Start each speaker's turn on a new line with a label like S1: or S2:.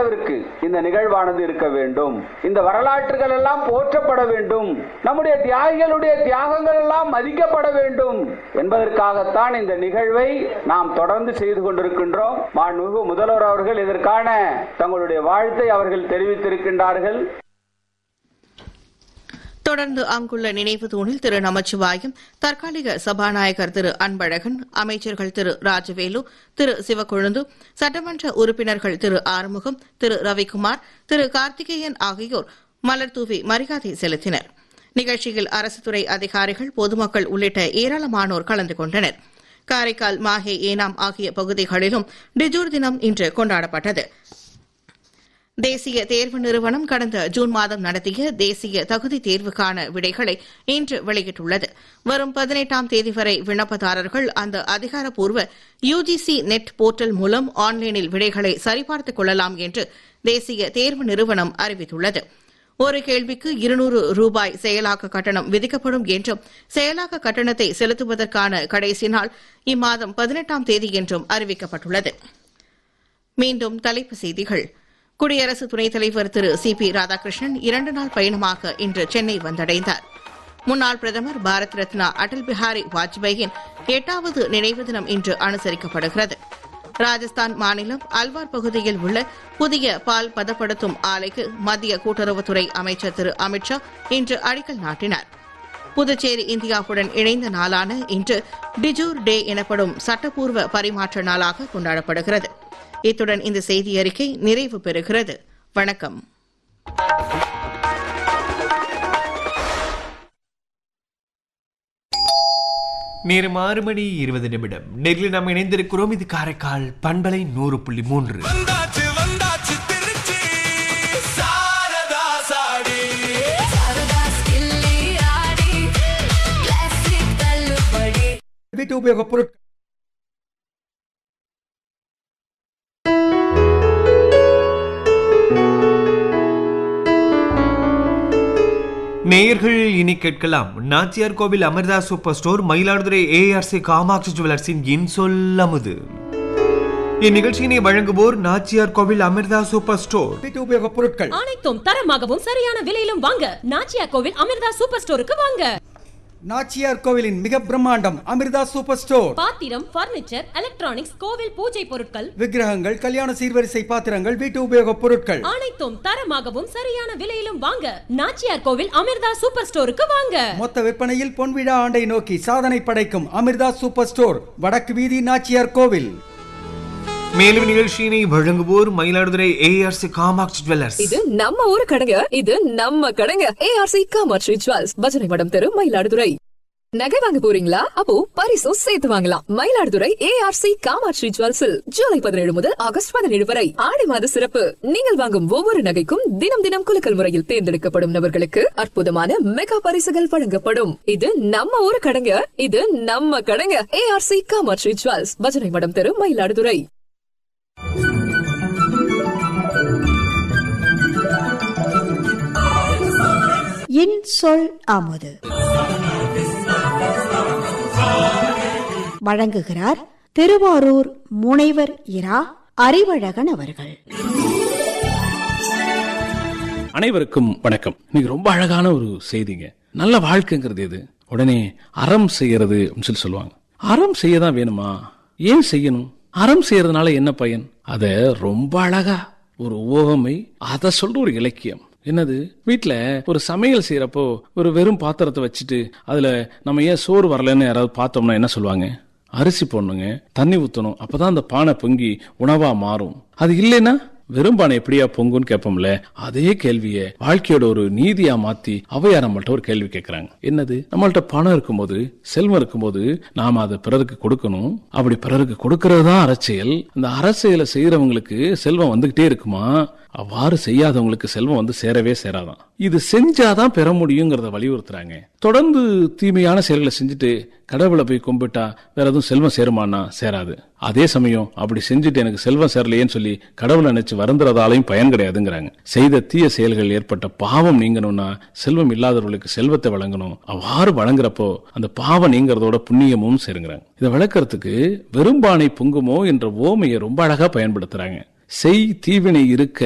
S1: அளவிற்கு இந்த நிகழ்வானது இருக்க வேண்டும் இந்த வரலாற்றுகள் எல்லாம் போற்றப்பட வேண்டும் நம்முடைய தியாகிகளுடைய தியாகங்கள் எல்லாம் மதிக்கப்பட வேண்டும் என்பதற்காகத்தான் இந்த நிகழ்வை நாம் தொடர்ந்து செய்து கொண்டிருக்கின்றோம் மாண்புமிகு முதல்வர் அவர்கள் இதற்கான தங்களுடைய வாழ்த்தை அவர்கள் தெரிவித்திருக்கின்றார்கள்
S2: தொடர்ந்து அங்குள்ள நினைவு தூணில் திரு நமச்சிவாயம் தற்காலிக சபாநாயகர் திரு அன்பழகன் அமைச்சர்கள் திரு ராஜவேலு திரு சிவக்கொழுந்து சட்டமன்ற உறுப்பினர்கள் திரு ஆறுமுகம் திரு ரவிக்குமார் திரு கார்த்திகேயன் ஆகியோர் மலர் தூவி மரியாதை செலுத்தினர் நிகழ்ச்சியில் அரசு துறை அதிகாரிகள் பொதுமக்கள் உள்ளிட்ட ஏராளமானோர் கலந்து கொண்டனர் காரைக்கால் மாஹே ஏனாம் ஆகிய பகுதிகளிலும் டிஜூர் தினம் இன்று கொண்டாடப்பட்டது தேசிய தேர்வு நிறுவனம் கடந்த ஜூன் மாதம் நடத்திய தேசிய தகுதி தேர்வுக்கான விடைகளை இன்று வெளியிட்டுள்ளது வரும் பதினெட்டாம் தேதி வரை விண்ணப்பதாரர்கள் அந்த அதிகாரப்பூர்வ யுஜிசி நெட் போர்ட்டல் மூலம் ஆன்லைனில் விடைகளை சரிபார்த்துக் கொள்ளலாம் என்று தேசிய தேர்வு நிறுவனம் அறிவித்துள்ளது ஒரு கேள்விக்கு இருநூறு ரூபாய் செயலாக்க கட்டணம் விதிக்கப்படும் என்றும் செயலாக்க கட்டணத்தை செலுத்துவதற்கான கடைசி நாள் இம்மாதம் பதினெட்டாம் தேதி என்றும் அறிவிக்கப்பட்டுள்ளது மீண்டும் தலைப்புச் செய்திகள் குடியரசு துணைத் தலைவர் திரு சி பி ராதாகிருஷ்ணன் இரண்டு நாள் பயணமாக இன்று சென்னை வந்தடைந்தார் முன்னாள் பிரதமர் பாரத் ரத்னா அடல் பிஹாரி வாஜ்பேயின் எட்டாவது நினைவு தினம் இன்று அனுசரிக்கப்படுகிறது ராஜஸ்தான் மாநிலம் அல்வார் பகுதியில் உள்ள புதிய பால் பதப்படுத்தும் ஆலைக்கு மத்திய கூட்டுறவுத்துறை அமைச்சர் திரு அமித்ஷா இன்று அடிக்கல் நாட்டினார் புதுச்சேரி இந்தியாவுடன் இணைந்த நாளான இன்று டிஜூர் டே எனப்படும் சட்டப்பூர்வ பரிமாற்ற நாளாக கொண்டாடப்படுகிறது இத்துடன் இந்த செய்தி அறிக்கை நிறைவு பெறுகிறது வணக்கம்
S3: நேரம் ஆறு மணி இருபது நிமிடம் நேரில் நாம் இணைந்திருக்கிறோம் இது காரைக்கால் பண்பலை நூறு புள்ளி மூன்று
S4: வந்தாச்சு வந்தாச்சு திருச்சி சாரதா சாடி
S5: வீட்டு உபயோகப் பொருட்கள்
S3: நேயர்கள் இனி கேட்கலாம் Nachiyar Kovil Amirtha super store Mayiladuthurai ARC Kamatchi ஜுவல்லர்ஸின் இன்சொல் அமுது இந்நிகழ்ச்சியினை வழங்குவோர் நாச்சியார் கோவில் அமிர்தா சூப்பர் ஸ்டோர்
S5: வீட்டு உபயோகப் பொருட்கள்
S6: அனைத்தும் தரமாகவும் சரியான விலையிலும் வாங்க நாச்சியா கோவில் அமிர்தா சூப்பர் ஸ்டோருக்கு வாங்க
S5: நாச்சியார் கோவிலின் மிக பிரம்மாண்டம் அமிர்தா சூப்பர் ஸ்டோர்
S6: பாத்திரம் பர்னிச்சர் எலக்ட்ரானிக்ஸ் கோவில் பூஜை பொருட்கள்
S5: விக்கிரகங்கள் கல்யாண சீர்வரிசை பாத்திரங்கள் வீட்டு உபயோகப் பொருட்கள்
S6: அனைத்தும் தரமாகவும் சரியான விலையிலும் வாங்க நாச்சியார் கோவில் அமிர்தா சூப்பர் ஸ்டோருக்கு வாங்க
S5: மொத்த விற்பனையில் பொன்விழா ஆண்டை நோக்கி சாதனை படைக்கும் அமிர்தா சூப்பர் ஸ்டோர் வடக்கு வீதி நாச்சியார் கோவில்
S3: மேலும் நிகழ்ச்சியினை வழங்குவோர் மயிலாடுதுறை ஏஆர்சி காமாட்சி ஜுவல்லர்ஸ்
S7: இது நம்ம ஊரு கடைங்க இது நம்ம கடைங்க ஏஆர்சி காமாட்சி ஜுவல்ஸ் பஜனை மடம் தெரு மயிலாடுதுறை நகை வாங்க போறீங்களா அப்போ பரிசும் சேர்த்து வாங்கலாம் மயிலாடுதுறை ஏஆர்சி காமாட்சி ஜுவல்ஸில் ஜூலை பதினேழு முதல் ஆகஸ்ட் பதினேழு வரை ஆடி மாத சிறப்பு நீங்கள் வாங்கும் ஒவ்வொரு நகைக்கும் தினம் தினம் குலுக்கல் முறையில் தேர்ந்தெடுக்கப்படும் நபர்களுக்கு அற்புதமான மெகா பரிசுகள் வழங்கப்படும் இது நம்ம ஊரு கடைங்க இது நம்ம கடைங்க ஏஆர்சி காமாட்சி ஜுவல்ஸ் பஜனை மடம் தெரு மயிலாடுதுறை
S8: என் சொல் அமுது வழங்குகிறார் திருவாரூர் முனைவர் இரா அறிவழகன் அவர்கள்
S9: அனைவருக்கும் வணக்கம் இன்னைக்கு ரொம்ப அழகான ஒரு செய்திங்க நல்ல வாழ்க்கைங்கிறது எது உடனே அறம் செய்யறது அப்படின்னு சொல்லி சொல்லுவாங்க அறம் செய்ய தான் வேணுமா ஏன் செய்யணும் அறம் செய்யறதுனால என்ன பயன் அத ரொம்ப அழகா ஒரு ஓகமை அத சொல்ற ஒரு இலக்கியம் என்னது வீட்ல ஒரு சமையல் செய்யறப்போ ஒரு வெறும் பாத்திரத்தை வச்சுட்டு அதுல நம்ம ஏன் சோறு வரலன்னு யாராவது பார்த்தோம்னா என்ன சொல்லுவாங்க அரிசி போடணுங்க தண்ணி ஊத்தணும் அப்பதான் அந்த பானை பொங்கி உணவா மாறும் அது இல்லைன்னா வெறும் பானை எப்படியா பொங்குன்னு கேட்போம்ல அதே கேள்விய வாழ்க்கையோட ஒரு நீதியா மாத்தி அவையார் நம்மள்ட்ட ஒரு கேள்வி கேட்கறாங்க என்னது நம்மள்ட்ட பணம் இருக்கும்போது செல்வம் இருக்கும்போது நாம அதை பிறருக்கு கொடுக்கணும் அப்படி பிறருக்கு கொடுக்கறது தான் அரசியல் அந்த அரசியலை செய்யறவங்களுக்கு செல்வம் வந்துகிட்டே இருக்குமா அவ்வாறு செய்யாதவங்களுக்கு செல்வம் வந்து சேரவே சேராதான் இது செஞ்சாதான் பெற முடியுங்கிறத வலியுறுத்துறாங்க தொடர்ந்து தீமையான செயல்களை செஞ்சுட்டு கடவுளை போய் கும்பிட்டா வேற எதுவும் செல்வம் சேருமானா சேராது அதே சமயம் அப்படி செஞ்சுட்டு எனக்கு செல்வம் சேரலையேன்னு சொல்லி கடவுளை நினைச்சு வருந்துறதாலையும் பயன் கிடையாதுங்கிறாங்க செய்த தீய செயல்கள் ஏற்பட்ட பாவம் நீங்கணும்னா செல்வம் இல்லாதவர்களுக்கு செல்வத்தை வழங்கணும் அவ்வாறு வழங்குறப்போ அந்த பாவம் நீங்கிறதோட புண்ணியமும் சேருங்கிறாங்க இதை விளக்கறதுக்கு வெறும்பானை பொங்குமோ என்ற ஓமையை ரொம்ப அழகா பயன்படுத்துறாங்க செய் தீவினை இருக்க